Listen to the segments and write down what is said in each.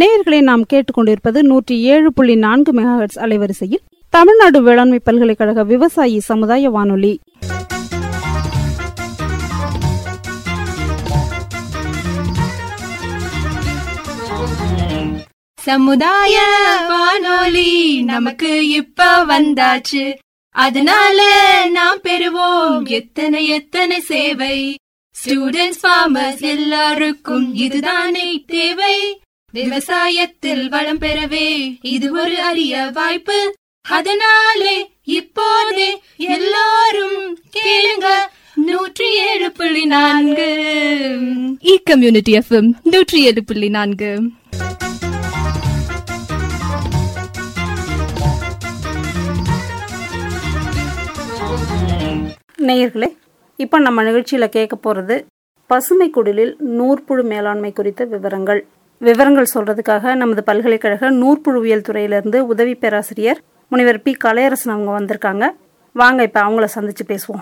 நேயர்களை நாம் கேட்டுக்கொண்டிருப்பது நூற்றி ஏழு புள்ளி நான்கு மெகாஹெட்ஸ் அலைவரிசையில் தமிழ்நாடு வேளாண்மை பல்கலைக்கழக விவசாயி சமுதாய வானொலி சமுதாய வானொலி நமக்கு இப்ப வந்தாச்சு அதனால நாம் பெறுவோம் எத்தனை எத்தனை சேவை ஸ்டூடெண்ட்ஸ் ஃபார்மர்ஸ் எல்லாருக்கும் இதுதானே தேவை விவசாயத்தில் வளம் பெறவே இது ஒரு அரிய வாய்ப்பு அதனாலே இப்போதே எல்லாரும் கேளுங்க நூற்றி ஏழு புள்ளி நான்கு இ கம்யூனிட்டி எஃப்எம் நூற்றி ஏழு புள்ளி நான்கு நேயர்களே இப்போ நம்ம நிகழ்ச்சியில் கேட்க போகிறது பசுமை குடிலில் நூற்புழு மேலாண்மை குறித்த விவரங்கள் விவரங்கள் சொல்றதுக்காக நமது பல்கலைக்கழக நூற்புழுவியல் துறையிலிருந்து உதவி பேராசிரியர் முனைவர் பி கலையரசன் அவங்க வந்திருக்காங்க வாங்க இப்போ அவங்கள சந்திச்சு பேசுவோம்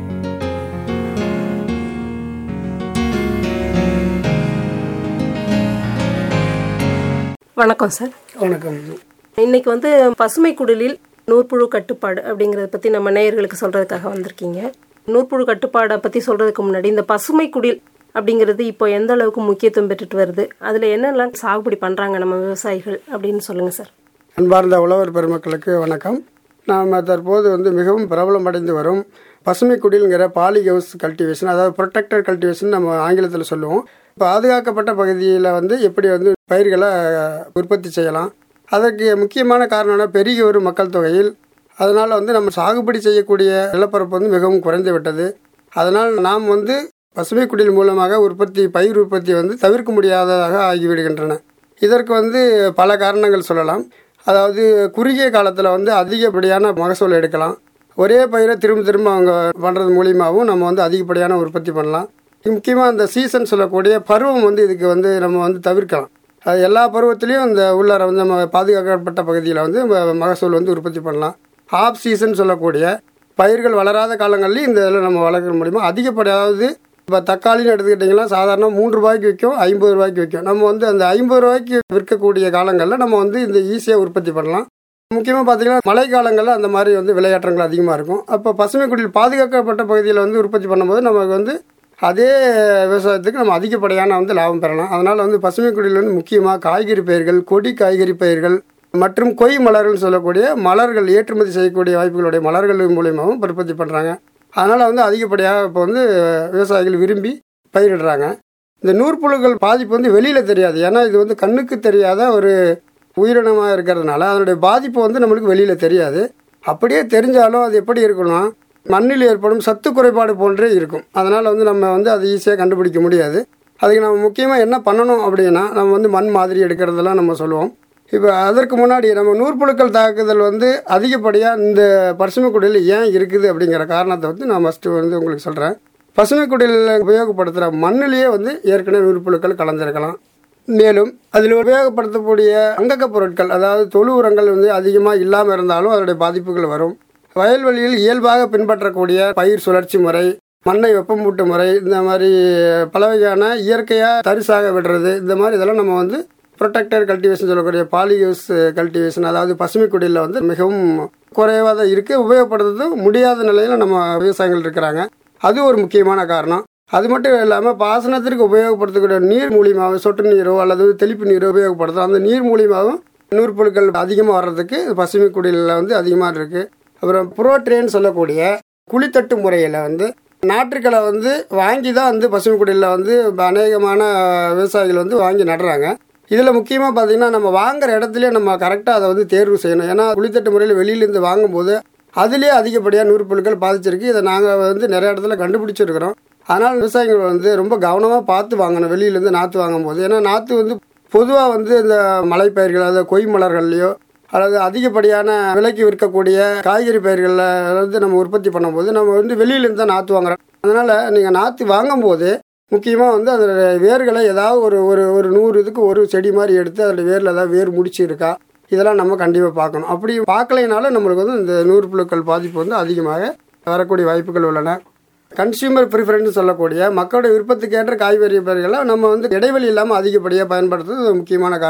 வணக்கம் சார் வணக்கம் இன்னைக்கு வந்து பசுமை குடிலில் நூற்புழு கட்டுப்பாடு அப்படிங்கறத பத்தி நம்ம நேயர்களுக்கு சொல்றதுக்காக வந்திருக்கீங்க நூற்புழு கட்டுப்பாடை பத்தி சொல்றதுக்கு முன்னாடி இந்த பசுமை குடில் அப்படிங்கிறது இப்போ எந்த அளவுக்கு முக்கியத்துவம் பெற்றுட்டு வருது அதுல என்னெல்லாம் சாகுபடி பண்றாங்க நம்ம விவசாயிகள் அப்படின்னு சொல்லுங்க சார் அன்பார்ந்த உழவர் பெருமக்களுக்கு வணக்கம் நாம் தற்போது வந்து மிகவும் பிரபலமடைந்து வரும் பசுமை குடில்ங்கிற பாலி ஹவுஸ் கல்டிவேஷன் அதாவது ப்ரொடெக்டர் கல்டிவேஷன் நம்ம ஆங்கிலத்தில் சொல்லுவோம் பாதுகாக்கப்பட்ட பகுதியில் வந்து எப்படி வந்து பயிர்களை உற்பத்தி செய்யலாம் அதற்கு முக்கியமான காரணம்னா பெருகி வரும் மக்கள் தொகையில் அதனால் வந்து நம்ம சாகுபடி செய்யக்கூடிய நிலப்பரப்பு வந்து மிகவும் குறைந்து விட்டது அதனால் நாம் வந்து பசுமை குடில் மூலமாக உற்பத்தி பயிர் உற்பத்தி வந்து தவிர்க்க முடியாததாக ஆகிவிடுகின்றன இதற்கு வந்து பல காரணங்கள் சொல்லலாம் அதாவது குறுகிய காலத்தில் வந்து அதிகப்படியான மகசூல் எடுக்கலாம் ஒரே பயிரை திரும்ப திரும்ப அவங்க பண்ணுறது மூலியமாகவும் நம்ம வந்து அதிகப்படியான உற்பத்தி பண்ணலாம் முக்கியமாக இந்த சீசன் சொல்லக்கூடிய பருவம் வந்து இதுக்கு வந்து நம்ம வந்து தவிர்க்கலாம் அது எல்லா பருவத்திலையும் இந்த உள்ளார வந்து நம்ம பாதுகாக்கப்பட்ட பகுதியில் வந்து ம- மகசூல் வந்து உற்பத்தி பண்ணலாம் ஆஃப் சீசன் சொல்லக்கூடிய பயிர்கள் வளராத காலங்கள்லையும் இந்த இதில் நம்ம வளர்க்க முடியுமா அதிகப்படியாவது இப்போ தக்காளின்னு எடுத்துக்கிட்டிங்கன்னா சாதாரண மூன்று ரூபாய்க்கு விற்கும் ஐம்பது ரூபாய்க்கு விற்கும் நம்ம வந்து அந்த ஐம்பது ரூபாய்க்கு விற்கக்கூடிய காலங்களில் நம்ம வந்து இந்த ஈஸியாக உற்பத்தி பண்ணலாம் முக்கியமாக பார்த்தீங்கன்னா மழை காலங்களில் அந்த மாதிரி வந்து விளையாட்டங்கள் அதிகமாக இருக்கும் அப்போ பசுமை குடில் பாதுகாக்கப்பட்ட பகுதியில் வந்து உற்பத்தி பண்ணும்போது நமக்கு வந்து அதே விவசாயத்துக்கு நம்ம அதிகப்படியான வந்து லாபம் பெறலாம் அதனால் வந்து பசுமை குடியில் வந்து முக்கியமாக காய்கறி பயிர்கள் கொடி காய்கறி பயிர்கள் மற்றும் கொய் மலர்கள் சொல்லக்கூடிய மலர்கள் ஏற்றுமதி செய்யக்கூடிய வாய்ப்புகளுடைய மலர்கள் மூலியமாகவும் உற்பத்தி பண்ணுறாங்க அதனால் வந்து அதிகப்படியாக இப்போ வந்து விவசாயிகள் விரும்பி பயிரிடுறாங்க இந்த நூற்புழுக்கள் பாதிப்பு வந்து வெளியில் தெரியாது ஏன்னா இது வந்து கண்ணுக்கு தெரியாத ஒரு உயிரினமாக இருக்கிறதுனால அதனுடைய பாதிப்பு வந்து நம்மளுக்கு வெளியில் தெரியாது அப்படியே தெரிஞ்சாலும் அது எப்படி இருக்குன்னா மண்ணில் ஏற்படும் சத்து குறைபாடு போன்றே இருக்கும் அதனால் வந்து நம்ம வந்து அதை ஈஸியாக கண்டுபிடிக்க முடியாது அதுக்கு நம்ம முக்கியமாக என்ன பண்ணணும் அப்படின்னா நம்ம வந்து மண் மாதிரி எடுக்கிறதெல்லாம் நம்ம சொல்லுவோம் இப்போ அதற்கு முன்னாடி நம்ம நூற்புழுக்கள் தாக்குதல் வந்து அதிகப்படியாக இந்த பசுமை குடியில் ஏன் இருக்குது அப்படிங்கிற காரணத்தை வந்து நான் ஃபஸ்ட்டு வந்து உங்களுக்கு சொல்கிறேன் பசுமை குடிலில் உபயோகப்படுத்துகிற மண்ணிலேயே வந்து ஏற்கனவே நூற்புழுக்கள் கலந்திருக்கலாம் மேலும் அதில் உபயோகப்படுத்தக்கூடிய அங்கக பொருட்கள் அதாவது தொழு உரங்கள் வந்து அதிகமாக இல்லாமல் இருந்தாலும் அதனுடைய பாதிப்புகள் வரும் வயல்வெளியில் இயல்பாக பின்பற்றக்கூடிய பயிர் சுழற்சி முறை மண்ணை வெப்பமூட்டு முறை இந்த மாதிரி பல வகையான இயற்கையாக தரிசாக விடுறது இந்த மாதிரி இதெல்லாம் நம்ம வந்து ப்ரொடெக்டர் கல்டிவேஷன் சொல்லக்கூடிய பாலியூஸ் கல்டிவேஷன் அதாவது பசுமை குடியில் வந்து மிகவும் குறைவாக தான் இருக்குது உபயோகப்படுத்துறது முடியாத நிலையில் நம்ம விவசாயிகள் இருக்கிறாங்க அது ஒரு முக்கியமான காரணம் அது மட்டும் இல்லாமல் பாசனத்திற்கு உபயோகப்படுத்தக்கூடிய நீர் மூலியமாகவும் சொட்டு நீரோ அல்லது தெளிப்பு நீரோ உபயோகப்படுத்தும் அந்த நீர் மூலியமாகவும் நூற்பொருட்கள் அதிகமாக வர்றதுக்கு பசுமை குடிலில் வந்து அதிகமாக இருக்குது அப்புறம் புரோட்ரேன்னு சொல்லக்கூடிய குழித்தட்டு முறையில் வந்து நாற்றுக்களை வந்து வாங்கி தான் வந்து பசுமை குடிலில் வந்து அநேகமான விவசாயிகள் வந்து வாங்கி நடுறாங்க இதில் முக்கியமாக பார்த்தீங்கன்னா நம்ம வாங்குற இடத்துலயே நம்ம கரெக்டாக அதை வந்து தேர்வு செய்யணும் ஏன்னா குளித்தட்டு முறையில் வெளியிலேருந்து வாங்கும்போது அதுலேயே அதிகப்படியாக நூற்பொருட்கள் பாதிச்சிருக்கு இதை நாங்கள் வந்து நிறைய இடத்துல கண்டுபிடிச்சிருக்கிறோம் அதனால் விவசாயிகள் வந்து ரொம்ப கவனமாக பார்த்து வாங்கணும் வெளியிலேருந்து நாற்று வாங்கும்போது ஏன்னா நாற்று வந்து பொதுவாக வந்து இந்த மலைப்பயிர்கள் அதாவது கொய் மலர்கள்லையோ அல்லது அதிகப்படியான விலைக்கு விற்கக்கூடிய காய்கறி பயிர்களில் வந்து நம்ம உற்பத்தி பண்ணும்போது நம்ம வந்து வெளியிலேருந்து தான் நாற்று வாங்குறோம் அதனால் நீங்கள் நாற்று வாங்கும்போது முக்கியமாக வந்து அதோட வேர்களை ஏதாவது ஒரு ஒரு ஒரு நூறு இதுக்கு ஒரு செடி மாதிரி எடுத்து அதோட வேரில் ஏதாவது வேர் முடிச்சு இருக்கா இதெல்லாம் நம்ம கண்டிப்பாக பார்க்கணும் அப்படி பார்க்கலைனாலும் நம்மளுக்கு வந்து இந்த நூறு புழுக்கள் பாதிப்பு வந்து அதிகமாக வரக்கூடிய வாய்ப்புகள் உள்ளன கன்சியூமர் ப்ரிஃபரன்ஸ் சொல்லக்கூடிய மக்களுடைய விருப்பத்துக்கு ஏற்ற காய்கறி பயிர்களை நம்ம வந்து இடைவெளி இல்லாமல் அதிகப்படியாக பயன்படுத்துறது ஒரு முக்கியமான காரணம்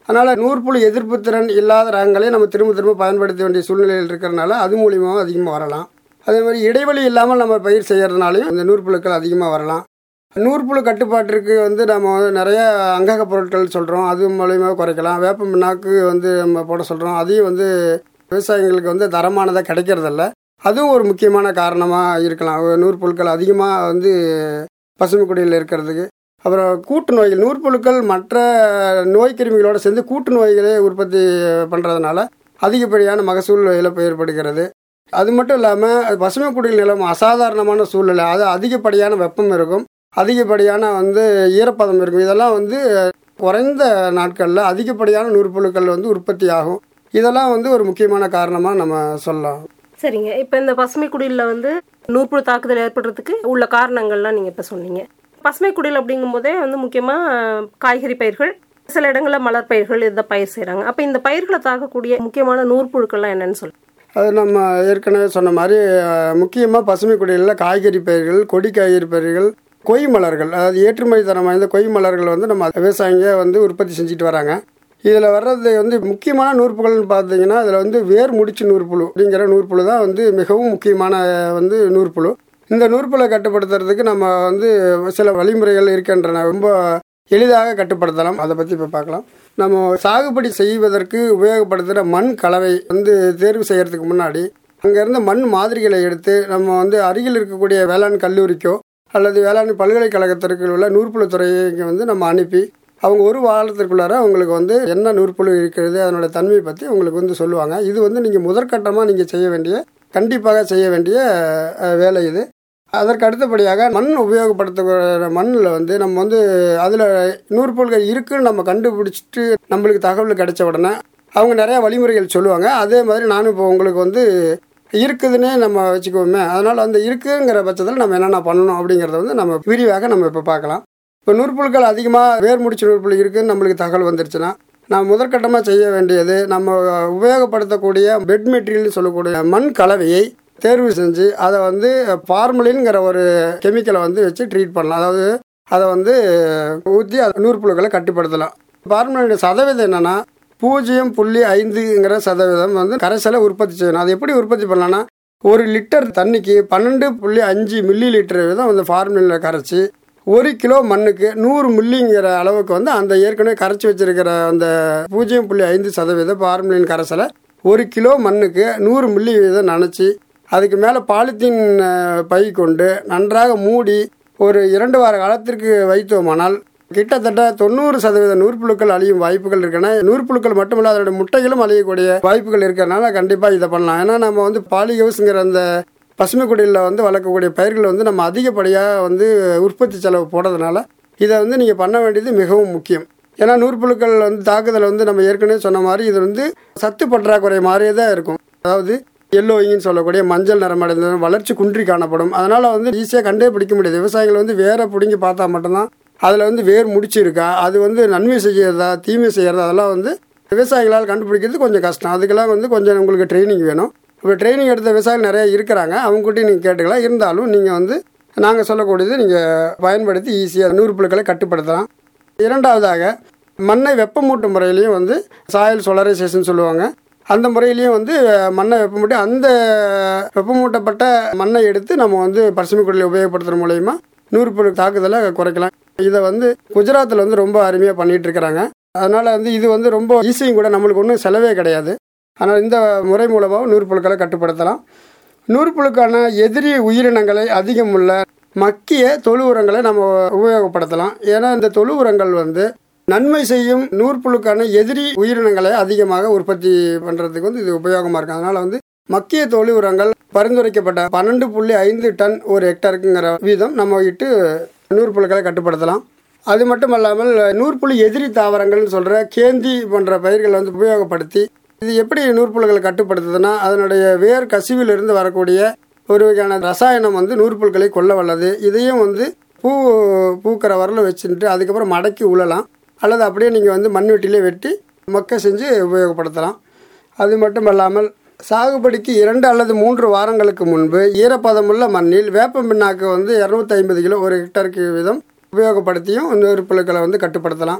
அதனால் நூற்புழு எதிர்ப்பு திறன் இல்லாத ரகங்களை நம்ம திரும்ப திரும்ப பயன்படுத்த வேண்டிய சூழ்நிலையில் இருக்கிறனால அது மூலியமாகவும் அதிகமாக வரலாம் அதே மாதிரி இடைவெளி இல்லாமல் நம்ம பயிர் செய்கிறதுனாலையும் இந்த நூற்புழுக்கள் அதிகமாக வரலாம் நூற்புழு கட்டுப்பாட்டிற்கு வந்து நம்ம வந்து நிறைய அங்கக பொருட்கள் சொல்கிறோம் அது மூலயமா குறைக்கலாம் வேப்ப பிண்ணாக்கு வந்து நம்ம போட சொல்கிறோம் அதையும் வந்து விவசாயிகளுக்கு வந்து தரமானதாக கிடைக்கிறதில்ல அதுவும் ஒரு முக்கியமான காரணமாக இருக்கலாம் நூற்புழுக்கள் அதிகமாக வந்து பசுமை குடியில் இருக்கிறதுக்கு அப்புறம் கூட்டு நோய்கள் நூற்புழுக்கள் மற்ற நோய் கிருமிகளோடு சேர்ந்து கூட்டு நோய்களை உற்பத்தி பண்ணுறதுனால அதிகப்படியான மகசூல் இழப்பு ஏற்படுகிறது அது மட்டும் இல்லாமல் பசுமை குடியில் நிலம் அசாதாரணமான சூழ்நிலை அது அதிகப்படியான வெப்பம் இருக்கும் அதிகப்படியான வந்து ஈரப்பதம் இருக்கும் இதெல்லாம் வந்து குறைந்த நாட்களில் அதிகப்படியான நூற்புழுக்கள் வந்து உற்பத்தி ஆகும் இதெல்லாம் வந்து ஒரு முக்கியமான காரணமாக நம்ம சொல்லலாம் சரிங்க இப்போ இந்த பசுமை குடியில் வந்து நூற்புழு தாக்குதல் ஏற்படுறதுக்கு உள்ள காரணங்கள்லாம் நீங்கள் இப்போ சொன்னீங்க பசுமை குடில் அப்படிங்கும்போதே வந்து முக்கியமாக காய்கறி பயிர்கள் சில இடங்களில் மலர் பயிர்கள் இதை பயிர் செய்கிறாங்க அப்போ இந்த பயிர்களை தாக்கக்கூடிய முக்கியமான நூற்புழுக்கள்லாம் என்னன்னு சொல்லு அது நம்ம ஏற்கனவே சொன்ன மாதிரி முக்கியமாக பசுமை குடியில் காய்கறி பயிர்கள் கொடி காய்கறி பயிர்கள் கொய் மலர்கள் அதாவது ஏற்றுமதி தரம் வாய்ந்த கொய் மலர்கள் வந்து நம்ம விவசாயிங்க வந்து உற்பத்தி செஞ்சுட்டு வராங்க இதில் வர்றது வந்து முக்கியமான நூற்புகள்னு பார்த்தீங்கன்னா இதில் வந்து வேர் முடிச்சு நூற்புழு அப்படிங்கிற நூற்புழு தான் வந்து மிகவும் முக்கியமான வந்து நூற்புழு இந்த நூற்புழை கட்டுப்படுத்துறதுக்கு நம்ம வந்து சில வழிமுறைகள் இருக்கின்றன ரொம்ப எளிதாக கட்டுப்படுத்தலாம் அதை பற்றி இப்போ பார்க்கலாம் நம்ம சாகுபடி செய்வதற்கு உபயோகப்படுத்துகிற மண் கலவை வந்து தேர்வு செய்கிறதுக்கு முன்னாடி அங்கேருந்து மண் மாதிரிகளை எடுத்து நம்ம வந்து அருகில் இருக்கக்கூடிய வேளாண் கல்லூரிக்கோ அல்லது வேளாண் பல்கலைக்கழகத்திற்கு உள்ள நூற்புழு துறைக்கு வந்து நம்ம அனுப்பி அவங்க ஒரு வாரத்திற்குள்ளார அவங்களுக்கு வந்து என்ன நூற்புழு இருக்கிறது அதனோட தன்மையை பற்றி உங்களுக்கு வந்து சொல்லுவாங்க இது வந்து நீங்கள் முதற்கட்டமாக நீங்கள் செய்ய வேண்டிய கண்டிப்பாக செய்ய வேண்டிய வேலை இது அதற்கு அடுத்தபடியாக மண் உபயோகப்படுத்துகிற மண்ணில் வந்து நம்ம வந்து அதில் நூற்புழுகள் இருக்குன்னு நம்ம கண்டுபிடிச்சிட்டு நம்மளுக்கு தகவல் கிடைச்ச உடனே அவங்க நிறையா வழிமுறைகள் சொல்லுவாங்க அதே மாதிரி நானும் இப்போ உங்களுக்கு வந்து இருக்குதுன்னே நம்ம வச்சுக்குவோமே அதனால் அந்த இருக்குங்கிற பட்சத்தில் நம்ம என்னென்ன பண்ணணும் அப்படிங்கிறத வந்து நம்ம விரிவாக நம்ம இப்போ பார்க்கலாம் இப்போ நூற்புழுக்கள் அதிகமாக வேர் முடிச்ச நூற்புழு இருக்குன்னு நம்மளுக்கு தகவல் வந்துருச்சுன்னா நான் முதற்கட்டமாக செய்ய வேண்டியது நம்ம உபயோகப்படுத்தக்கூடிய பெட் மெட்டீரியல்னு சொல்லக்கூடிய மண் கலவையை தேர்வு செஞ்சு அதை வந்து ஃபார்மலின்ங்கிற ஒரு கெமிக்கலை வந்து வச்சு ட்ரீட் பண்ணலாம் அதாவது அதை வந்து ஊற்றி நூற்புழுக்களை கட்டுப்படுத்தலாம் ஃபார்மலின் சதவீதம் என்னென்னா பூஜ்ஜியம் புள்ளி ஐந்துங்கிற சதவீதம் வந்து கரைசலை உற்பத்தி செய்யணும் அது எப்படி உற்பத்தி பண்ணலாம்னா ஒரு லிட்டர் தண்ணிக்கு பன்னெண்டு புள்ளி அஞ்சு மில்லி லிட்டர் வீதம் வந்து ஃபார்மலினில் கரைச்சி ஒரு கிலோ மண்ணுக்கு நூறு மில்லிங்கிற அளவுக்கு வந்து அந்த ஏற்கனவே கரைச்சி வச்சிருக்கிற அந்த பூஜ்ஜியம் புள்ளி ஐந்து சதவீத ஃபார்மலின் கரைசலை ஒரு கிலோ மண்ணுக்கு நூறு மில்லி வீதம் நனைச்சி அதுக்கு மேலே பாலித்தீன் பை கொண்டு நன்றாக மூடி ஒரு இரண்டு வார காலத்திற்கு வைத்தோமானால் கிட்டத்தட்ட தொண்ணூறு சதவீத நூற்புழுக்கள் அழியும் வாய்ப்புகள் இருக்குன்னா நூற்புழுக்கள் மட்டுமல்ல அதோட முட்டைகளும் அழியக்கூடிய வாய்ப்புகள் இருக்கிறனால கண்டிப்பாக இதை பண்ணலாம் ஏன்னா நம்ம வந்து பாலிகவுஸுங்கிற அந்த பசுமை குடியில் வந்து வளர்க்கக்கூடிய பயிர்கள் வந்து நம்ம அதிகப்படியாக வந்து உற்பத்தி செலவு போடுறதுனால இதை வந்து நீங்கள் பண்ண வேண்டியது மிகவும் முக்கியம் ஏன்னா நூற்புழுக்கள் வந்து தாக்குதல் வந்து நம்ம ஏற்கனவே சொன்ன மாதிரி இது வந்து சத்து பற்றாக்குறை மாதிரியே தான் இருக்கும் அதாவது எல்லோயின்னு சொல்லக்கூடிய மஞ்சள் நிறமடைந்த வளர்ச்சி குன்றி காணப்படும் அதனால் வந்து ஈஸியாக கண்டே பிடிக்க முடியாது விவசாயிகள் வந்து வேரை பிடுங்கி பார்த்தா மட்டும்தான் அதில் வந்து வேர் முடிச்சிருக்கா அது வந்து நன்மை செய்யறதா தீமை செய்யறதா அதெல்லாம் வந்து விவசாயிகளால் கண்டுபிடிக்கிறது கொஞ்சம் கஷ்டம் அதுக்கெல்லாம் வந்து கொஞ்சம் உங்களுக்கு ட்ரைனிங் வேணும் இப்போ ட்ரைனிங் எடுத்த விவசாயிகள் நிறைய இருக்கிறாங்க அவங்ககிட்டயும் நீங்கள் கேட்டுக்கலாம் இருந்தாலும் நீங்கள் வந்து நாங்கள் சொல்லக்கூடியது நீங்கள் பயன்படுத்தி ஈஸியாக நூற்புழுக்களை கட்டுப்படுத்தலாம் இரண்டாவதாக மண்ணை வெப்பமூட்டும் முறையிலையும் வந்து சாயல் சொலரைசேஷன் சொல்லுவாங்க அந்த முறையிலையும் வந்து மண்ணை வெப்பமூட்டி அந்த வெப்பமூட்டப்பட்ட மண்ணை எடுத்து நம்ம வந்து பசுமை குடியில் உபயோகப்படுத்துகிற மூலயமா நூற்புழு தாக்குதலை குறைக்கலாம் இதை வந்து குஜராத்தில் வந்து ரொம்ப அருமையாக பண்ணிட்டு இருக்கிறாங்க அதனால் வந்து இது வந்து ரொம்ப ஈஸியும் கூட நம்மளுக்கு ஒன்றும் செலவே கிடையாது ஆனால் இந்த முறை மூலமாக நூற்புழுக்களை கட்டுப்படுத்தலாம் நூற்புழுக்கான எதிரி உயிரினங்களை அதிகம் உள்ள மக்கிய தொழு உரங்களை நம்ம உபயோகப்படுத்தலாம் ஏன்னா இந்த தொழு உரங்கள் வந்து நன்மை செய்யும் நூற்புழுக்கான எதிரி உயிரினங்களை அதிகமாக உற்பத்தி பண்ணுறதுக்கு வந்து இது உபயோகமாக இருக்கும் அதனால் வந்து மக்கிய தொழு உரங்கள் பரிந்துரைக்கப்பட்ட பன்னெண்டு புள்ளி ஐந்து டன் ஒரு ஹெக்டருக்குங்கிற வீதம் நம்ம இட்டு நூற்புழுக்களை கட்டுப்படுத்தலாம் அது மட்டும் அல்லாமல் நூற்புழு எதிரி தாவரங்கள்னு சொல்கிற கேந்தி போன்ற பயிர்களை வந்து உபயோகப்படுத்தி இது எப்படி நூற்புழுக்களை கட்டுப்படுத்துதுன்னா அதனுடைய வேர் கசிவிலிருந்து வரக்கூடிய ஒரு வகையான ரசாயனம் வந்து நூற்புழுக்களை கொல்ல வல்லது இதையும் வந்து பூ பூக்கிற வரல வச்சுட்டு அதுக்கப்புறம் மடக்கி உழலாம் அல்லது அப்படியே நீங்கள் வந்து மண்வெட்டிலே வெட்டி மொக்க செஞ்சு உபயோகப்படுத்தலாம் அது மட்டும் அல்லாமல் சாகுபடிக்கு இரண்டு அல்லது மூன்று வாரங்களுக்கு முன்பு ஈரப்பதமுள்ள மண்ணில் வேப்பம் பிண்ணாக்கு வந்து இரநூத்தி ஐம்பது கிலோ ஒரு ஹெக்டருக்கு வீதம் உபயோகப்படுத்தியும் நெருப்புழுக்களை வந்து கட்டுப்படுத்தலாம்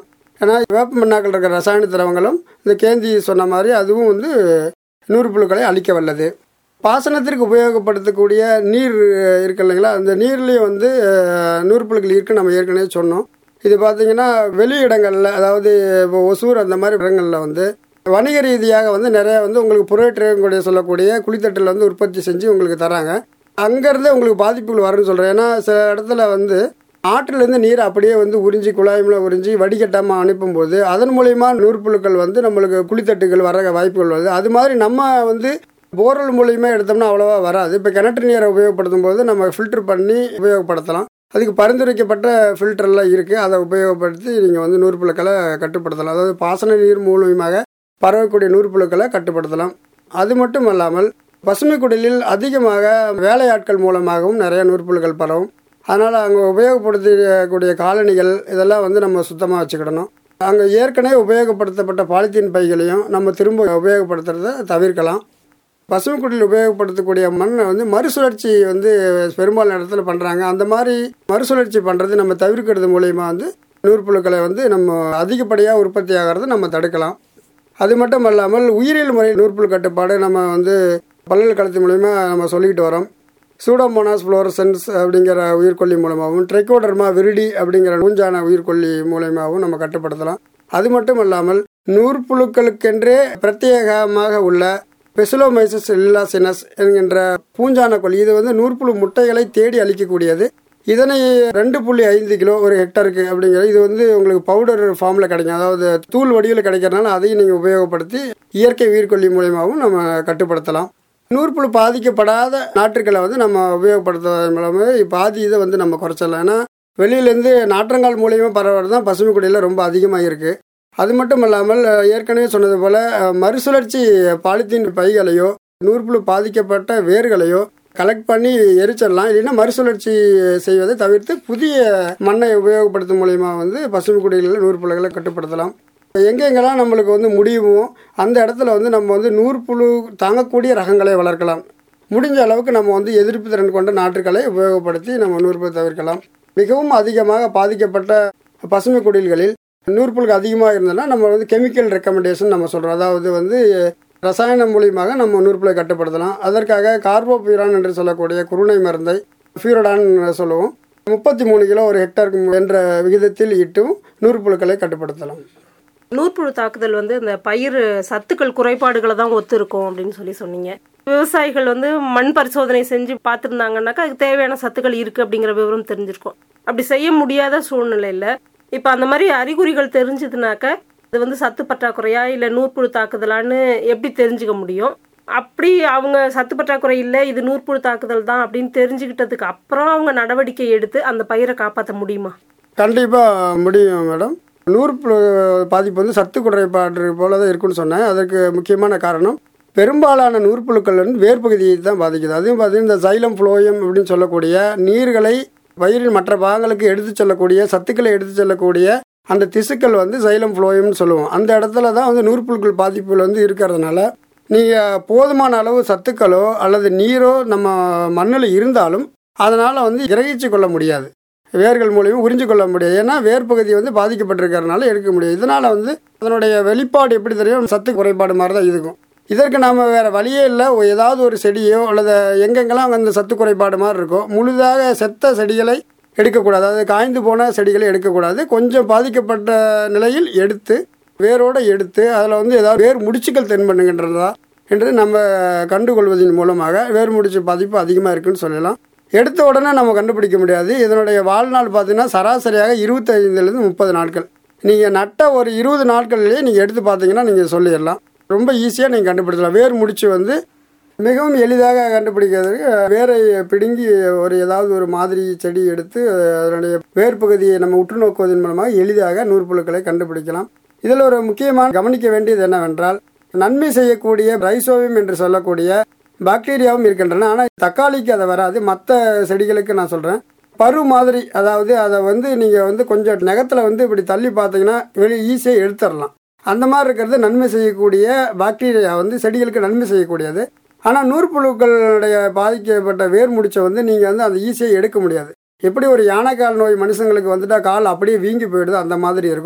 ஏன்னா வேப்ப மண்ணாக்கள் இருக்கிற ரசாயன திரவங்களும் இந்த கேந்தி சொன்ன மாதிரி அதுவும் வந்து நூற்புழுக்களை அழிக்க வல்லது பாசனத்திற்கு உபயோகப்படுத்தக்கூடிய நீர் இருக்கு இல்லைங்களா அந்த நீர்லேயும் வந்து அஹ், நூற்புழுக்கள் இருக்குன்னு நம்ம ஏற்கனவே சொன்னோம் இது பார்த்தீங்கன்னா வெளி இடங்களில் அதாவது இப்போ ஒசூர் அந்த மாதிரி இடங்களில் வந்து வணிக ரீதியாக வந்து நிறைய வந்து உங்களுக்கு புரோட்டக்கூடிய சொல்லக்கூடிய குளித்தட்டில் வந்து உற்பத்தி செஞ்சு உங்களுக்கு தராங்க அங்கேருந்தே உங்களுக்கு பாதிப்புகள் வரும்னு சொல்கிறேன் ஏன்னா சில இடத்துல வந்து ஆற்றிலேருந்து நீர் அப்படியே வந்து உறிஞ்சி குழாய்ல உறிஞ்சி வடிகட்டாமல் அனுப்பும்போது அதன் மூலயமா நூற்புழுக்கள் வந்து நம்மளுக்கு குளித்தட்டுகள் வர வாய்ப்புகள் வருது அது மாதிரி நம்ம வந்து போரல் மூலியமா எடுத்தோம்னா அவ்வளோவா வராது இப்போ கிணற்று நீரை உபயோகப்படுத்தும் போது நம்ம ஃபில்டர் பண்ணி உபயோகப்படுத்தலாம் அதுக்கு பரிந்துரைக்கப்பட்ட ஃபில்டர்லாம் இருக்குது அதை உபயோகப்படுத்தி நீங்கள் வந்து நூற்புழுக்களை கட்டுப்படுத்தலாம் அதாவது பாசன நீர் மூலியமாக பரவக்கூடிய நூற்புழுக்களை கட்டுப்படுத்தலாம் அது மட்டும் அல்லாமல் பசுமை குடிலில் அதிகமாக வேலையாட்கள் மூலமாகவும் நிறைய நூற்புழுக்கள் பரவும் அதனால் அங்கே உபயோகப்படுத்தக்கூடிய காலணிகள் இதெல்லாம் வந்து நம்ம சுத்தமாக வச்சுக்கிடணும் அங்கே ஏற்கனவே உபயோகப்படுத்தப்பட்ட பாலித்தீன் பைகளையும் நம்ம திரும்ப உபயோகப்படுத்துறதை தவிர்க்கலாம் பசுமை குடில் உபயோகப்படுத்தக்கூடிய மண்ணை வந்து மறுசுழற்சி வந்து பெரும்பாலான இடத்துல பண்ணுறாங்க அந்த மாதிரி மறுசுழற்சி பண்ணுறது நம்ம தவிர்க்கிறது மூலயமா வந்து நூற்புழுக்களை வந்து நம்ம அதிகப்படியாக உற்பத்தி ஆகிறத நம்ம தடுக்கலாம் அது மட்டும் அல்லாமல் உயிரியல் முறை நூற்புழு கட்டுப்பாடு நம்ம வந்து பல்கலைக்கழகத்தின் மூலயமா நம்ம சொல்லிக்கிட்டு வரோம் சூடோமோனாஸ் ஃப்ளோரசன்ஸ் அப்படிங்கிற உயிர்கொல்லி மூலமாகவும் ட்ரைகோடர்மா விரிடி அப்படிங்கிற நூஞ்சான உயிர்கொல்லி மூலயமாகவும் நம்ம கட்டுப்படுத்தலாம் அது மட்டும் அல்லாமல் நூற்புழுக்களுக்கென்றே பிரத்யேகமாக உள்ள பெசிலோமைசஸ் இல்லாசினஸ் என்கின்ற பூஞ்சான கொல்லி இது வந்து நூற்புழு முட்டைகளை தேடி அளிக்கக்கூடியது இதனை ரெண்டு புள்ளி ஐந்து கிலோ ஒரு ஹெக்டருக்கு அப்படிங்கிறது இது வந்து உங்களுக்கு பவுடர் ஃபார்மில் கிடைக்கும் அதாவது தூள் வடிவில் கிடைக்கிறதுனால அதையும் நீங்கள் உபயோகப்படுத்தி இயற்கை உயிர்கொல்லி மூலயமாவும் நம்ம கட்டுப்படுத்தலாம் நூற்புழு பாதிக்கப்படாத நாற்றுக்களை வந்து நம்ம உபயோகப்படுத்துவதன் மூலமாக பாதி இதை வந்து நம்ம குறைச்சிடலாம் ஏன்னா வெளியிலேருந்து நாற்றங்கால் மூலியமாக பரவுறது தான் பசுமை குடியில் ரொம்ப அதிகமாக இருக்குது அது மட்டும் இல்லாமல் அஹ், ஏற்கனவே சொன்னது போல் அஹ், மறுசுழற்சி பாலித்தீன் பைகளையோ நூற்புழு பாதிக்கப்பட்ட வேர்களையோ கலெக்ட் பண்ணி எரிச்சிடலாம் இல்லைன்னா மறுசுழற்சி செய்வதை தவிர்த்து புதிய மண்ணை உபயோகப்படுத்தும் மூலயமா வந்து பசுமை குடிகளில் நூற்புழுகளை கட்டுப்படுத்தலாம் எங்கெங்கெல்லாம் நம்மளுக்கு வந்து முடியுமோ அந்த இடத்துல வந்து நம்ம வந்து நூற்புழு தாங்கக்கூடிய ரகங்களை வளர்க்கலாம் முடிஞ்ச அளவுக்கு நம்ம வந்து எதிர்ப்பு திறன் கொண்ட நாற்றுக்களை உபயோகப்படுத்தி நம்ம நூற்புழு தவிர்க்கலாம் மிகவும் அதிகமாக பாதிக்கப்பட்ட பசுமை குடில்களில் நூற்புழுக்கு அதிகமாக இருந்ததுன்னா நம்ம வந்து கெமிக்கல் ரெக்கமெண்டேஷன் நம்ம சொல்கிறோம் அதாவது வந்து ரசாயனம் மூலியமாக நம்ம நூற்புழை கட்டுப்படுத்தலாம் அதற்காக கார்போபியூரான் என்று சொல்லக்கூடிய குருணை மருந்தை ஃபியூரடான் சொல்லுவோம் முப்பத்தி மூணு கிலோ ஒரு ஹெக்டருக்கு என்ற விகிதத்தில் இட்டும் நூற்புழுக்களை கட்டுப்படுத்தலாம் நூற்புழு தாக்குதல் வந்து இந்த பயிர் சத்துக்கள் குறைபாடுகளை தான் ஒத்து இருக்கும் அப்படின்னு சொல்லி சொன்னீங்க விவசாயிகள் வந்து மண் பரிசோதனை செஞ்சு பார்த்துருந்தாங்கன்னாக்கா அதுக்கு தேவையான சத்துக்கள் இருக்கு அப்படிங்கிற விவரம் தெரிஞ்சிருக்கும் அப்படி செய்ய முடியாத சூழ்நிலையில இப்ப அந்த மாதிரி அறிகுறிகள் தெரிஞ்சதுனாக்க இது வந்து சத்து பற்றாக்குறையா இல்ல நூற்புழு தாக்குதலான்னு எப்படி தெரிஞ்சுக்க முடியும் அப்படி அவங்க சத்து பற்றாக்குறை இல்லை இது நூற்புழு தாக்குதல் தான் அப்படின்னு தெரிஞ்சுக்கிட்டதுக்கு அப்புறம் அவங்க நடவடிக்கை எடுத்து அந்த பயிரை காப்பாற்ற முடியுமா கண்டிப்பாக முடியும் மேடம் நூற்புழு பாதிப்பு வந்து சத்து குறைபாடு போல தான் இருக்குன்னு சொன்னேன் அதற்கு முக்கியமான காரணம் பெரும்பாலான நூற்புழுக்கள் வந்து வேர்பகுதியை தான் பாதிக்குது அதுவும் பார்த்தீங்கன்னா இந்த சைலம் ஃப்ளோயம் அப்படின்னு சொல்லக்கூடிய நீர்களை வயிறின் மற்ற பாகங்களுக்கு எடுத்து செல்லக்கூடிய சத்துக்களை எடுத்து செல்லக்கூடிய அந்த திசுக்கள் வந்து சைலம் ஃப்ளோயம்னு சொல்லுவோம் அந்த இடத்துல தான் வந்து நூற்புழுக்கள் பாதிப்புகள் வந்து இருக்கிறதுனால நீங்கள் போதுமான அளவு சத்துக்களோ அல்லது நீரோ நம்ம மண்ணில் இருந்தாலும் அதனால் வந்து கிரகிச்சு கொள்ள முடியாது வேர்கள் மூலியமாக உறிஞ்சு கொள்ள முடியாது ஏன்னா வேர் பகுதி வந்து பாதிக்கப்பட்டிருக்கிறதுனால எடுக்க முடியாது இதனால் வந்து அதனுடைய வெளிப்பாடு எப்படி தெரியும் சத்து குறைபாடு மாதிரி தான் இருக்கும் இதற்கு நாம் வேறு வழியே இல்லை ஏதாவது ஒரு செடியோ அல்லது எங்கெங்கெல்லாம் அந்த சத்து குறைபாடு மாதிரி இருக்கோ முழுதாக செத்த செடிகளை எடுக்கக்கூடாது அதாவது காய்ந்து போன செடிகளை எடுக்கக்கூடாது கொஞ்சம் பாதிக்கப்பட்ட நிலையில் எடுத்து வேரோடு எடுத்து அதில் வந்து ஏதாவது வேர் முடிச்சுக்கள் தென்பண்ணுகின்றதா என்று நம்ம கண்டுகொள்வதன் மூலமாக வேர் முடிச்சு பாதிப்பு அதிகமாக இருக்குன்னு சொல்லலாம் எடுத்த உடனே நம்ம கண்டுபிடிக்க முடியாது இதனுடைய வாழ்நாள் பார்த்தீங்கன்னா சராசரியாக இருபத்தைந்துலேருந்து முப்பது நாட்கள் நீங்கள் நட்ட ஒரு இருபது நாட்கள்லேயே நீங்கள் எடுத்து பார்த்தீங்கன்னா நீங்கள் சொல்லிடலாம் ரொம்ப ஈஸியாக நீங்கள் கண்டுபிடிச்சலாம் வேர் முடிச்சு வந்து மிகவும் எளிதாக கண்டுபிடிக்கிறதுக்கு வேரை பிடுங்கி ஒரு ஏதாவது ஒரு மாதிரி செடி எடுத்து அதனுடைய வேர் பகுதியை நம்ம உற்று நோக்குவதன் மூலமாக எளிதாக நூற்புழுக்களை கண்டுபிடிக்கலாம் இதில் ஒரு முக்கியமான கவனிக்க வேண்டியது என்னவென்றால் நன்மை செய்யக்கூடிய ரைசோவியம் என்று சொல்லக்கூடிய பாக்டீரியாவும் இருக்கின்றன ஆனால் தக்காளிக்கு அதை வராது மற்ற செடிகளுக்கு நான் சொல்கிறேன் பரு மாதிரி அதாவது அதை வந்து நீங்கள் வந்து கொஞ்சம் நகத்தில் வந்து இப்படி தள்ளி பார்த்தீங்கன்னா வெளியே ஈஸியாக எடுத்துடலாம் அந்த மாதிரி இருக்கிறது நன்மை செய்யக்கூடிய பாக்டீரியா வந்து செடிகளுக்கு நன்மை செய்யக்கூடியது ஆனால் நூற்புழுக்களுடைய பாதிக்கப்பட்ட வேர் முடிச்சை வந்து நீங்கள் வந்து அந்த ஈஸியாக எடுக்க முடியாது எப்படி ஒரு யானைக்கால் நோய் மனுஷங்களுக்கு வந்துட்டா கால் அப்படியே வீங்கி போயிடுது அந்த மாதிரி இருக்கும்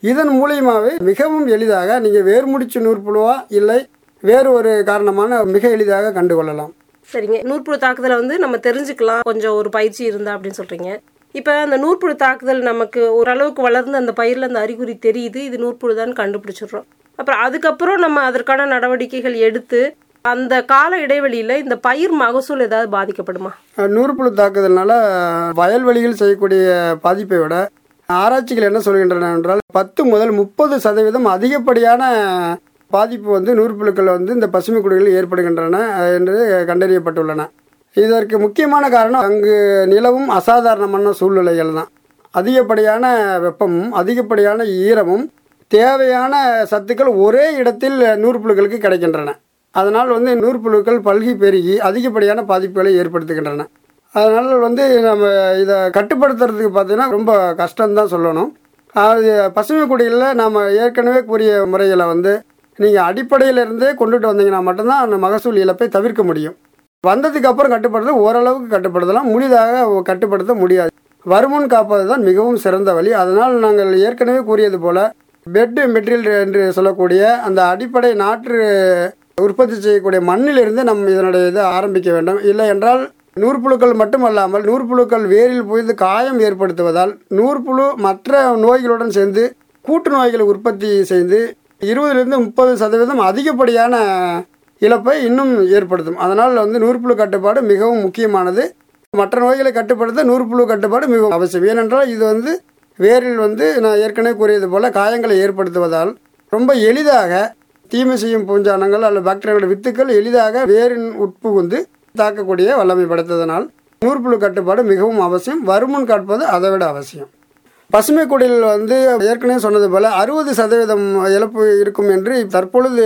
இதன் மூலியமாகவே மிகவும் எளிதாக நீங்கள் வேர்முடிச்சு நூற்புழுவா இல்லை வேறு ஒரு காரணமான மிக எளிதாக கண்டுகொள்ளலாம் சரிங்க நூற்புழு தாக்குதலை வந்து நம்ம தெரிஞ்சுக்கலாம் கொஞ்சம் ஒரு பயிற்சி இருந்தா அப்படின்னு சொல்றீங்க இப்போ அந்த நூற்புழு தாக்குதல் நமக்கு ஓரளவுக்கு வளர்ந்து அந்த பயிரில் அந்த அறிகுறி தெரியுது இது நூற்புழு தான் கண்டுபிடிச்சிடுறோம் அப்புறம் அதுக்கப்புறம் நம்ம அதற்கான நடவடிக்கைகள் எடுத்து அந்த கால இடைவெளியில இந்த பயிர் மகசூல் ஏதாவது பாதிக்கப்படுமா அஹ் நூற்புழு தாக்குதல்னால வயல்வெளியில் செய்யக்கூடிய பாதிப்பை விட ஆராய்ச்சிகள் என்ன சொல்கின்றன என்றால் பத்து முதல் முப்பது சதவீதம் அதிகப்படியான பாதிப்பு வந்து நூற்புழுக்கள் வந்து இந்த பசுமை குடிகளில் ஏற்படுகின்றன அஹ், என்று கண்டறியப்பட்டுள்ளன இதற்கு முக்கியமான காரணம் அங்கு நிலவும் அசாதாரணமான சூழ்நிலைகள் தான் அதிகப்படியான வெப்பமும் அதிகப்படியான ஈரமும் தேவையான சத்துக்கள் ஒரே இடத்தில் நூற்புழுக்களுக்கு கிடைக்கின்றன அதனால் வந்து நூற்புழுக்கள் பல்கி பெருகி அதிகப்படியான பாதிப்புகளை ஏற்படுத்துகின்றன அதனால் வந்து நம்ம இதை கட்டுப்படுத்துறதுக்கு பார்த்தீங்கன்னா ரொம்ப கஷ்டம்தான் சொல்லணும் அது பசுமை குடிகளில் நம்ம ஏற்கனவே கூறிய முறைகளை வந்து நீங்கள் அடிப்படையிலிருந்தே கொண்டுட்டு வந்தீங்கன்னா மட்டும்தான் அந்த மகசூல் இழப்பை தவிர்க்க முடியும் வந்ததுக்கு அப்புறம் கட்டுப்படுத்த ஓரளவுக்கு கட்டுப்படுத்தலாம் முழுதாக கட்டுப்படுத்த முடியாது வருமுன் காப்பது தான் மிகவும் சிறந்த வழி அதனால் நாங்கள் ஏற்கனவே கூறியது போல பெட் மெட்டீரியல் என்று சொல்லக்கூடிய அந்த அடிப்படை நாற்று உற்பத்தி செய்யக்கூடிய மண்ணிலிருந்து நம்ம இதனுடைய இதை ஆரம்பிக்க வேண்டும் இல்லை என்றால் நூற்புழுக்கள் மட்டுமல்லாமல் நூற்புழுக்கள் வேரில் புய்ந்து காயம் ஏற்படுத்துவதால் நூற்புழு மற்ற நோய்களுடன் சேர்ந்து கூட்டு நோய்களை உற்பத்தி செய்து இருபதுலேருந்து முப்பது சதவீதம் அதிகப்படியான இழப்பை இன்னும் ஏற்படுத்தும் அதனால் வந்து நூற்புழு கட்டுப்பாடு மிகவும் முக்கியமானது மற்ற நோய்களை கட்டுப்படுத்த நூற்புழு கட்டுப்பாடு மிகவும் அவசியம் ஏனென்றால் இது வந்து வேரில் வந்து நான் ஏற்கனவே கூறியது போல காயங்களை ஏற்படுத்துவதால் ரொம்ப எளிதாக தீமை செய்யும் பூஞ்சானங்கள் அல்லது பாக்டீரியாவோட வித்துக்கள் எளிதாக வேரின் உட்புகுந்து தாக்கக்கூடிய வல்லமை படைத்ததனால் நூற்புழு கட்டுப்பாடு மிகவும் அவசியம் வருமுன் காட்பது அதை விட அவசியம் பசுமை குடில் வந்து ஏற்கனவே சொன்னது போல அறுபது சதவீதம் இழப்பு இருக்கும் என்று தற்பொழுது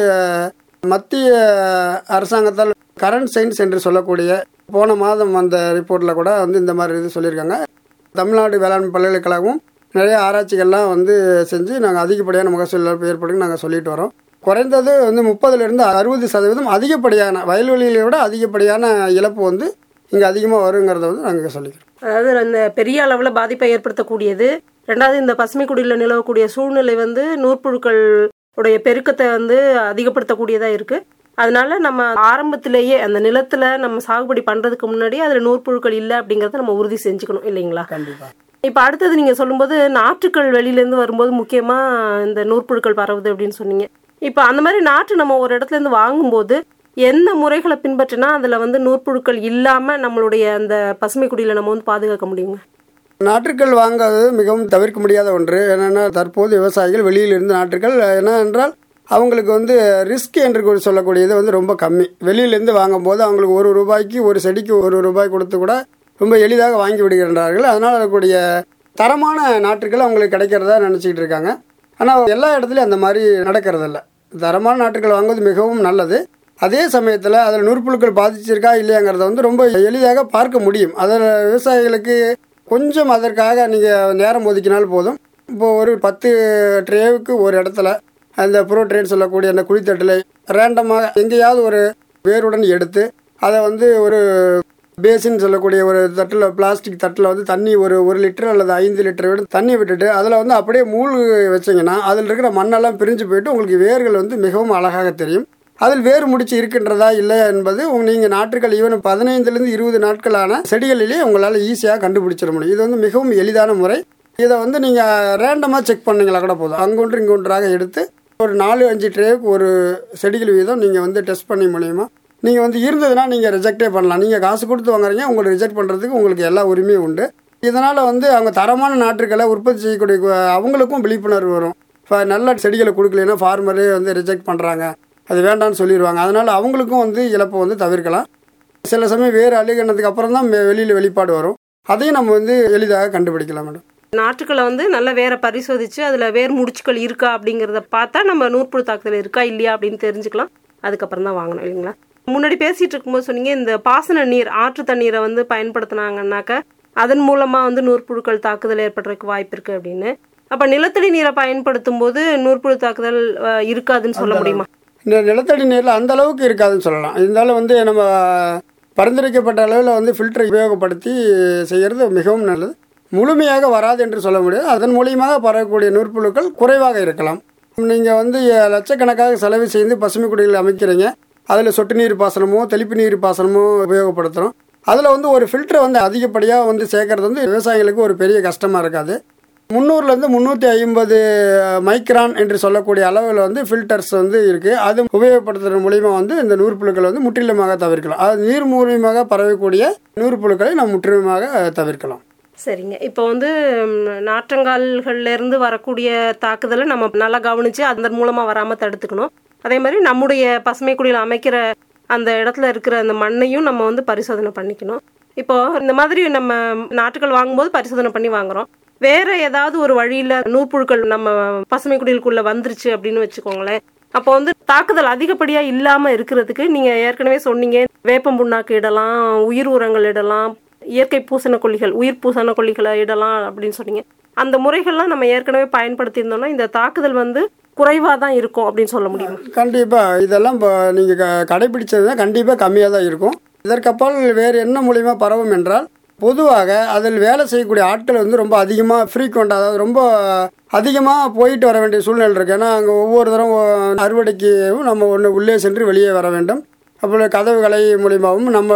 மத்திய அரசாங்கத்தால் கரண்ட் சயின்ஸ் என்று சொல்லக்கூடிய போன மாதம் வந்த ரிப்போர்ட்டில் கூட வந்து இந்த மாதிரி இது சொல்லியிருக்காங்க தமிழ்நாடு வேளாண் பல்கலைக்கழகமும் நிறைய ஆராய்ச்சிகள்லாம் வந்து செஞ்சு நாங்கள் அதிகப்படியான மகசூல் இழப்பு ஏற்படும் நாங்கள் சொல்லிட்டு வரோம் குறைந்தது வந்து முப்பதுலேருந்து அறுபது சதவீதம் அதிகப்படியான வயல்வெளிகளை விட அதிகப்படியான இழப்பு வந்து இங்கே அதிகமாக வருங்கிறத வந்து நாங்கள் சொல்லிக்கிறோம் அதாவது அந்த பெரிய அளவுல பாதிப்பை ஏற்படுத்தக்கூடியது ரெண்டாவது இந்த பசுமை குடியில நிலவக்கூடிய சூழ்நிலை வந்து நூற்புழுக்கள் உடைய பெருக்கத்தை வந்து அதிகப்படுத்தக்கூடியதா இருக்கு அதனால நம்ம ஆரம்பத்திலேயே அந்த நிலத்துல நம்ம சாகுபடி பண்றதுக்கு முன்னாடி அதுல நூற்புழுக்கள் இல்லை அப்படிங்கறத நம்ம உறுதி செஞ்சுக்கணும் இல்லைங்களா கண்டிப்பாக இப்ப அடுத்தது நீங்க சொல்லும்போது நாற்றுக்கள் வெளியில இருந்து வரும்போது முக்கியமா இந்த நூற்புழுக்கள் பரவுது அப்படின்னு சொன்னீங்க இப்ப அந்த மாதிரி நாற்று நம்ம ஒரு இடத்துல இருந்து வாங்கும்போது எந்த முறைகளை பின்பற்றினா அதுல வந்து நூற்புழுக்கள் இல்லாம நம்மளுடைய அந்த பசுமை குடியில நம்ம வந்து பாதுகாக்க முடியுங்க நாற்றுக்கள் வாங்குவது மிகவும் தவிர்க்க முடியாத ஒன்று என்னென்னா தற்போது விவசாயிகள் வெளியிலிருந்து நாற்றுக்கள் என்னவென்றால் அவங்களுக்கு வந்து ரிஸ்க் என்று கூட சொல்லக்கூடியது வந்து ரொம்ப கம்மி வெளியிலேருந்து வாங்கும்போது அவங்களுக்கு ஒரு ரூபாய்க்கு ஒரு செடிக்கு ஒரு ரூபாய் கொடுத்து கூட ரொம்ப எளிதாக வாங்கி விடுகின்றார்கள் அதனால் இருக்கக்கூடிய தரமான நாற்றுகள் அவங்களுக்கு கிடைக்கிறதா நினச்சிக்கிட்டு இருக்காங்க ஆனால் எல்லா இடத்துலையும் அந்த மாதிரி நடக்கிறதில்ல தரமான நாற்றுகள் வாங்குவது மிகவும் நல்லது அதே சமயத்தில் அதில் நூற்புழுக்கள் பாதிச்சிருக்கா இல்லையாங்கிறத வந்து ரொம்ப எளிதாக பார்க்க முடியும் அதில் விவசாயிகளுக்கு கொஞ்சம் அதற்காக நீங்கள் நேரம் ஒதுக்கினால் போதும் இப்போ ஒரு பத்து ட்ரேவுக்கு ஒரு இடத்துல அந்த ப்ரோ ட்ரேன் சொல்லக்கூடிய அந்த குழித்தட்டில் ரேண்டமாக எங்கேயாவது ஒரு வேருடன் எடுத்து அதை வந்து ஒரு பேசின் சொல்லக்கூடிய ஒரு தட்டில் பிளாஸ்டிக் தட்டில் வந்து தண்ணி ஒரு ஒரு லிட்டர் அல்லது ஐந்து லிட்டர் விட தண்ணி விட்டுட்டு அதில் வந்து அப்படியே மூழ்கு வச்சிங்கன்னா அதில் இருக்கிற மண்ணெல்லாம் பிரிஞ்சு போயிட்டு உங்களுக்கு வேர்கள் வந்து மிகவும் அழகாக தெரியும் அதில் வேர் முடிச்சு இருக்கின்றதா இல்லையா என்பது உங்க- நீங்க நாற்றுகள் ஈவன் பதினைந்துலேருந்து இருபது நாட்களான செடிகளிலே உங்களால் ஈஸியாக கண்டுபிடிச்சிட முடியும் இது வந்து மிகவும் எளிதான முறை இதை வந்து நீங்கள் ரேண்டமாக செக் பண்ணீங்களா கூட போதும் அங்கொன்று இங்கொன்றாக எடுத்து ஒரு நாலு அஞ்சு ட்ரேவுக்கு ஒரு செடிகள் வீதம் நீங்கள் வந்து டெஸ்ட் பண்ணி மூலியமா நீங்கள் வந்து இருந்ததுன்னா நீங்கள் ரிஜெக்டே பண்ணலாம் நீங்கள் காசு கொடுத்து வாங்குறீங்க உங்களை ரிஜெக்ட் பண்ணுறதுக்கு உங்களுக்கு எல்லா உரிமையும் உண்டு இதனால் வந்து அவங்க தரமான நாற்றுக்களை உற்பத்தி செய்யக்கூடிய கு- அவங்களுக்கும் விழிப்புணர்வு வரும் இப்போ நல்ல செடிகளை கொடுக்கலைன்னா ஃபார்மரே வந்து ரிஜெக்ட் பண்ணுறாங்க அது வேண்டாம்னு சொல்லிடுவாங்க அதனால் அவங்களுக்கும் வந்து இழப்பை வந்து தவிர்க்கலாம் சில சமயம் வேறு அழுகினதுக்கு அப்புறம் தான் வெளியில் வெளிப்பாடு வரும் அதையும் நம்ம வந்து எளிதாக கண்டுபிடிக்கலாம் மேடம் நாற்றுக்களை வந்து நல்லா வேற பரிசோதிச்சு அதுல வேர் முடிச்சுக்கள் இருக்கா அப்படிங்கறத பார்த்தா நம்ம நூற்புழு தாக்குதல் இருக்கா இல்லையா அப்படின்னு தெரிஞ்சுக்கலாம் அதுக்கப்புறம் தான் வாங்கணும் இல்லைங்களா முன்னாடி பேசிட்டு இருக்கும்போது சொன்னீங்க இந்த பாசன நீர் ஆற்று தண்ணீரை வந்து பயன்படுத்தினாங்கன்னாக்க அதன் மூலமா வந்து நூற்புழுக்கள் தாக்குதல் ஏற்படுறதுக்கு வாய்ப்பு இருக்கு அப்படின்னு அப்ப நிலத்தடி நீரை பயன்படுத்தும் போது நூற்புழு தாக்குதல் அஹ், இருக்காதுன்னு சொல்ல முடியுமா இந்த நிலத்தடி நீரில் அந்த அளவுக்கு இருக்காதுன்னு சொல்லலாம் இருந்தாலும் வந்து நம்ம பரிந்துரைக்கப்பட்ட அளவில் வந்து ஃபில்டரை உபயோகப்படுத்தி செய்கிறது மிகவும் நல்லது முழுமையாக வராது என்று சொல்ல முடியாது அதன் மூலியமாக பரவக்கூடிய நூற்புழுக்கள் குறைவாக இருக்கலாம் நீங்கள் வந்து லட்சக்கணக்காக செலவு செய்து பசுமை குடிகள் அமைக்கிறீங்க அதில் சொட்டு நீர் பாசனமோ தெளிப்பு நீர் பாசனமோ உபயோகப்படுத்துகிறோம் அதில் வந்து ஒரு ஃபில்டரை வந்து அதிகப்படியாக வந்து சேர்க்கறது வந்து விவசாயிகளுக்கு ஒரு பெரிய கஷ்டமாக இருக்காது முந்நூறுலேருந்து முந்நூற்றி ஐம்பது மைக்ரான் என்று சொல்லக்கூடிய அளவில் வந்து ஃபில்டர்ஸ் வந்து இருக்குது அது உபயோகப்படுத்துறது மூலிமா வந்து இந்த நூற்புழுக்களை வந்து முற்றிலுமாக தவிர்க்கலாம் அது நீர் மூலியமாக பரவக்கூடிய நூற்புழுக்களை நாம் முற்றிலுமாக தவிர்க்கலாம் சரிங்க இப்போ வந்து ம், நாற்றங்கால்கள்ல இருந்து வரக்கூடிய தாக்குதலை நம்ம நல்லா கவனிச்சு அதன் மூலமா வராம தடுத்துக்கணும் அதே மாதிரி நம்முடைய பசுமை குடியில் அமைக்கிற அந்த இடத்துல இருக்கிற அந்த மண்ணையும் நம்ம வந்து பரிசோதனை பண்ணிக்கணும் இப்போ இந்த மாதிரி நம்ம நாட்டுகள் வாங்கும்போது பரிசோதனை பண்ணி வாங்குறோம் வேற ஏதாவது ஒரு வழியில நூற்புழுக்கள் நம்ம பசுமை குடிலுக்குள்ள வந்துருச்சு அப்படின்னு வச்சுக்கோங்களேன் அப்போ வந்து தாக்குதல் அதிகப்படியா இல்லாம இருக்கிறதுக்கு நீங்க ஏற்கனவே சொன்னீங்க வேப்பம் புண்ணாக்கு இடலாம் உயிர் உரங்கள் இடலாம் இயற்கை பூசணக்கொல்லிகள் உயிர் பூசணக்கொல்லிகளை இடலாம் அப்படின்னு சொன்னீங்க அந்த முறைகள்லாம் நம்ம ஏற்கனவே பயன்படுத்தியிருந்தோம்னா இந்த தாக்குதல் வந்து குறைவாக தான் இருக்கும் அப்படின்னு சொல்ல முடியும் கண்டிப்பாக இதெல்லாம் இப்போ நீங்கள் க கடைபிடிச்சது தான் கண்டிப்பாக கம்மியாக தான் இருக்கும் இதற்கப்பால் வேறு என்ன மூலியமா பரவும் என்றால் பொதுவாக அதில் வேலை செய்யக்கூடிய ஆட்கள் வந்து ரொம்ப அதிகமாக ஃப்ரீக்வெண்ட் அதாவது ரொம்ப அதிகமாக போயிட்டு வர வேண்டிய சூழ்நிலை இருக்குது ஏன்னா அங்கே ஒவ்வொரு தரம் அறுவடைக்கு நம்ம ஒன்று உள்ளே சென்று வெளியே வர வேண்டும் அப்புறம் கதவுகளை மூலியமாகவும் நம்ம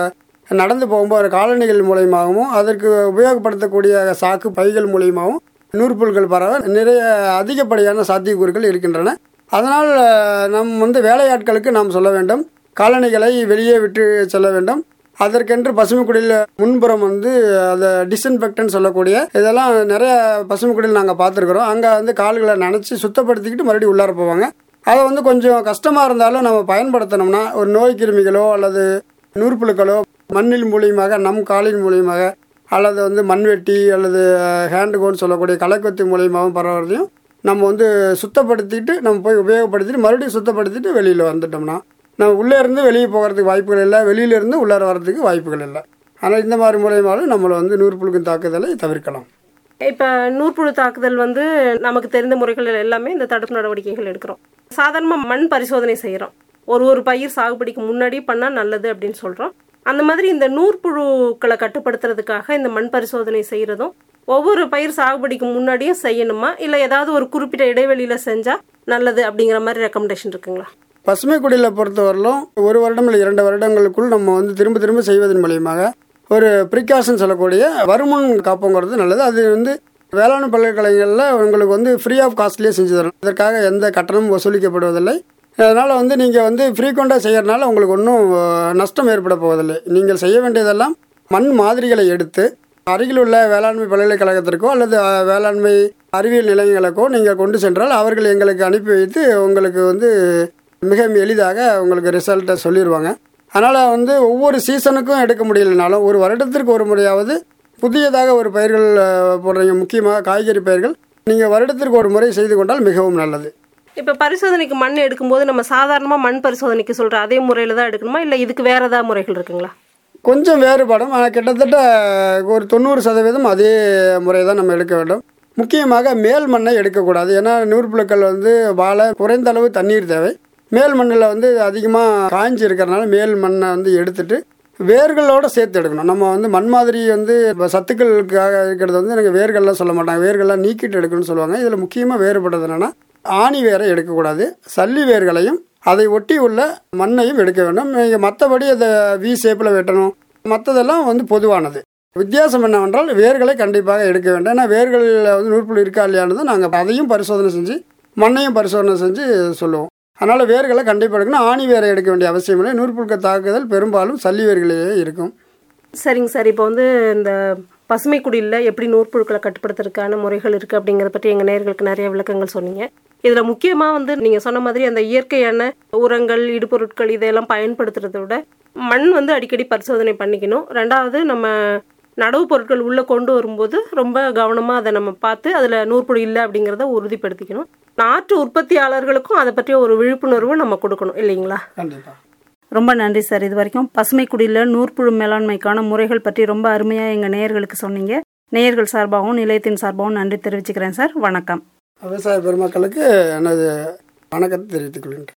நடந்து போகும்போது காலணிகள் மூலியமாகவும் அதற்கு உபயோகப்படுத்தக்கூடிய சாக்கு பைகள் மூலியமாகவும் நூற்புல்கள் பரவ நிறைய அதிகப்படியான சாத்தியக்கூறுகள் இருக்கின்றன அதனால் அஹ், நம் வந்து வேலையாட்களுக்கு நாம் சொல்ல வேண்டும் காலணிகளை வெளியே விட்டு செல்ல வேண்டும் அதற்கென்று பசுமைக்குடியில் முன்புறம் வந்து அதை டிஸ்இன்ஃபெக்டன் சொல்லக்கூடிய இதெல்லாம் நிறைய பசுமைக்குடியில் நாங்கள் பார்த்துருக்குறோம் அங்கே வந்து கால்களை நனைச்சி சுத்தப்படுத்திக்கிட்டு மறுபடியும் உள்ளார போவாங்க அதை வந்து கொஞ்சம் கஷ்டமாக இருந்தாலும் நம்ம பயன்படுத்தினோம்னா ஒரு நோய் கிருமிகளோ அல்லது நூற்புழுக்களோ மண்ணில் மூலியமாக நம் காலின் மூலியமாக அல்லது வந்து மண்வெட்டி அல்லது ஹேண்டுகோன்னு சொல்லக்கூடிய களைக்கொத்தி மூலியமாகவும் பரவுறதையும் நம்ம வந்து சுத்தப்படுத்திட்டு நம்ம போய் உபயோகப்படுத்திட்டு மறுபடியும் சுத்தப்படுத்திட்டு வெளியில் வந்துட்டோம்னா நம்ம உள்ளே இருந்து வெளியே போகிறதுக்கு வாய்ப்புகள் இல்லை வெளியில இருந்து உள்ளார வர்றதுக்கு வாய்ப்புகள் இல்லை ஆனால் இந்த மாதிரி மூலியமாலும் நம்மளை வந்து நூற்புழுக்கின் தாக்குதலை தவிர்க்கலாம் இப்போ நூற்புழு தாக்குதல் வந்து நமக்கு தெரிந்த முறைகள் எல்லாமே இந்த தடுப்பு நடவடிக்கைகள் எடுக்கிறோம் சாதாரணமாக மண் பரிசோதனை செய்கிறோம் ஒரு ஒரு பயிர் சாகுபடிக்கு முன்னாடி பண்ணால் நல்லது அப்படின்னு சொல்கிறோம் அந்த மாதிரி இந்த நூற்புழுக்களை கட்டுப்படுத்துறதுக்காக இந்த மண் பரிசோதனை செய்கிறதும் ஒவ்வொரு பயிர் சாகுபடிக்கு முன்னாடியும் செய்யணுமா இல்லை ஏதாவது ஒரு குறிப்பிட்ட இடைவெளியில் செஞ்சால் நல்லது அப்படிங்கிற மாதிரி ரெக்கமெண்டேஷன் இருக்குங்களா பசுமை குடியில் பொறுத்தவரையிலும் ஒரு வருடம் இல்லை இரண்டு வருடங்களுக்குள் நம்ம வந்து திரும்ப திரும்ப செய்வதன் மூலியமாக ஒரு ப்ரிகாஷன் சொல்லக்கூடிய வருமுன் காப்புங்கிறது நல்லது அது வந்து வேளாண் பல்கலைக்கழகங்களில் உங்களுக்கு வந்து ஃப்ரீ ஆஃப் காஸ்ட்லேயே செஞ்சு தரணும் இதற்காக எந்த கட்டணமும் வசூலிக்கப்படுவதில்லை அதனால் வந்து நீங்கள் வந்து ஃப்ரீக்வெண்ட்டாக செய்யறதுனால உங்களுக்கு ஒன்றும் நஷ்டம் ஏற்பட போவதில்லை நீங்கள் செய்ய வேண்டியதெல்லாம் மண் மாதிரிகளை எடுத்து அருகில் உள்ள வேளாண்மை பல்கலைக்கழகத்திற்கோ அல்லது அஹ், வேளாண்மை அறிவியல் நிலையங்களுக்கோ நீங்கள் கொண்டு சென்றால் அவர்கள் எங்களுக்கு அனுப்பி வைத்து உங்களுக்கு வந்து மிக எளிதாக உங்களுக்கு ரிசல்ட்டை சொல்லிடுவாங்க அதனால் வந்து ஒவ்வொரு சீசனுக்கும் எடுக்க முடியலனாலும் ஒரு வருடத்திற்கு ஒரு முறையாவது புதியதாக ஒரு பயிர்கள் அஹ், போடுறீங்க முக்கியமாக காய்கறி பயிர்கள் நீங்கள் வருடத்திற்கு ஒரு முறை செய்து கொண்டால் மிகவும் நல்லது இப்போ பரிசோதனைக்கு மண் எடுக்கும்போது நம்ம சாதாரணமாக மண் பரிசோதனைக்கு சொல்கிற அதே முறையில் தான் எடுக்கணுமா இல்லை இதுக்கு வேற ஏதாவது முறைகள் இருக்குங்களா கொஞ்சம் வேறுபடும் ஆனால் கிட்டத்தட்ட ஒரு தொண்ணூறு சதவீதம் அதே முறை தான் நம்ம எடுக்க வேண்டும் முக்கியமாக மேல் மண்ணை எடுக்கக்கூடாது ஏன்னா நூற்புழுக்கள் வந்து வாழ குறைந்த அளவு தண்ணீர் தேவை மேல் மண்ணில் வந்து அதிகமாக காய்ஞ்சி இருக்கிறனால மேல் மண்ணை வந்து எடுத்துட்டு வேர்களோட சேர்த்து எடுக்கணும் நம்ம வந்து மண் மாதிரி வந்து இப்ப சத்துக்களுக்காக இருக்கிறது வந்து எனக்கு வேர்கள்லாம் சொல்ல மாட்டாங்க வேர்கள்லாம் நீக்கிட்டு எடுக்கணும்னு சொல்லுவாங்க இதில் முக்கியமாக வேறுபட்டது என்னன்னா ஆணி வேரை எடுக்கக்கூடாது சல்லி வேர்களையும் அதை ஒட்டி உள்ள மண்ணையும் எடுக்க வேண்டும் நீங்கள் மற்றபடி அதை வி ஷேப்பில் வெட்டணும் மற்றதெல்லாம் வந்து பொதுவானது வித்தியாசம் என்னவென்றால் வேர்களை கண்டிப்பாக எடுக்க வேண்டும் ஏன்னா வேர்களில் வந்து நூற்புழு இருக்கா இல்லையானது நாங்கள் அதையும் பரிசோதனை செஞ்சு மண்ணையும் பரிசோதனை செஞ்சு சொல்லுவோம் அதனால் வேர்களை கண்டிப்பாக எடுக்கணும் ஆணி வேரை எடுக்க வேண்டிய அவசியம் இல்லை நூற்புழுக்க தாக்குதல் பெரும்பாலும் சல்லி வேர்களிலேயே இருக்கும் சரிங்க சார் இப்போ வந்து இந்த பசுமை குடியில் எப்படி நூற்புழுக்களை கட்டுப்படுத்துறதுக்கான முறைகள் இருக்குது அப்படிங்கிறத பற்றி எங்கள் நேயர்களுக்கு நிறைய விளக்கங்கள் சொன்னீங்க இதில் முக்கியமாக வந்து நீங்கள் சொன்ன மாதிரி அந்த இயற்கையான உரங்கள் இடுபொருட்கள் இதையெல்லாம் பயன்படுத்துறதை விட மண் வந்து அடிக்கடி பரிசோதனை பண்ணிக்கணும் ரெண்டாவது நம்ம நடவு பொருட்கள் உள்ளே கொண்டு வரும்போது ரொம்ப கவனமாக அதை நம்ம பார்த்து அதில் நூற்புழு இல்லை அப்படிங்கிறத உறுதிப்படுத்திக்கணும் நாற்று உற்பத்தியாளர்களுக்கும் அதை பற்றிய ஒரு விழிப்புணர்வு நம்ம கொடுக்கணும் இல்லைங்களா கண்டிப்பாக ரொம்ப நன்றி சார் இது வரைக்கும் பசுமை குடியில் நூற்புழு மேலாண்மைக்கான முறைகள் பற்றி ரொம்ப அருமையாக எங்கள் நேயர்களுக்கு சொன்னீங்க நேயர்கள் சார்பாகவும் நிலையத்தின் சார்பாகவும் நன்றி தெரிவிச்சுக்கிறேன் சார் வணக்கம் விவசாய பெருமக்களுக்கு எனது வணக்கத்தை தெரிவித்துக் கொள்கின்றேன்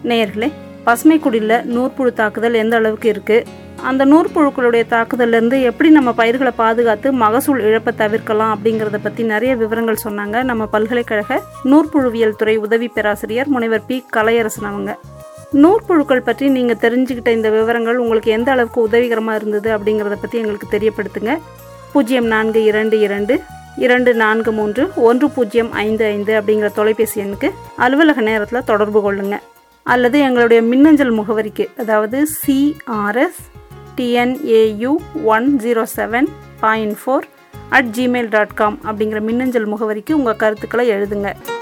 நேயர்களே பசுமை குடியில் நூற்புழு தாக்குதல் எந்த அளவுக்கு இருக்குது அந்த நூற்புழுக்களுடைய தாக்குதல்லேருந்து எப்படி நம்ம பயிர்களை பாதுகாத்து மகசூல் இழப்பை தவிர்க்கலாம் அப்படிங்கிறத பற்றி நிறைய விவரங்கள் சொன்னாங்க நம்ம பல்கலைக்கழக நூற்புழுவியல் துறை உதவி பேராசிரியர் முனைவர் பி கலையரசன் அவங்க நூற்புழுக்கள் பற்றி நீங்கள் தெரிஞ்சுக்கிட்ட இந்த விவரங்கள் உங்களுக்கு எந்த அளவுக்கு உதவிகரமாக இருந்தது அப்படிங்கிறத பற்றி எங்களுக்கு தெரியப்படுத்துங்க பூஜ்ஜியம் நான்கு இரண்டு இரண்டு இரண்டு நான்கு மூன்று ஒன்று பூஜ்ஜியம் ஐந்து ஐந்து அப்படிங்கிற தொலைபேசி எண்ணுக்கு அலுவலக நேரத்தில் தொடர்பு கொள்ளுங்க அல்லது எங்களுடைய மின்னஞ்சல் முகவரிக்கு அதாவது CRS TNAU one zero seven point four at Gmail dot com அப்படிங்கிற மின்னஞ்சல் முகவரிக்கு உங்கள் கருத்துக்களை எழுதுங்க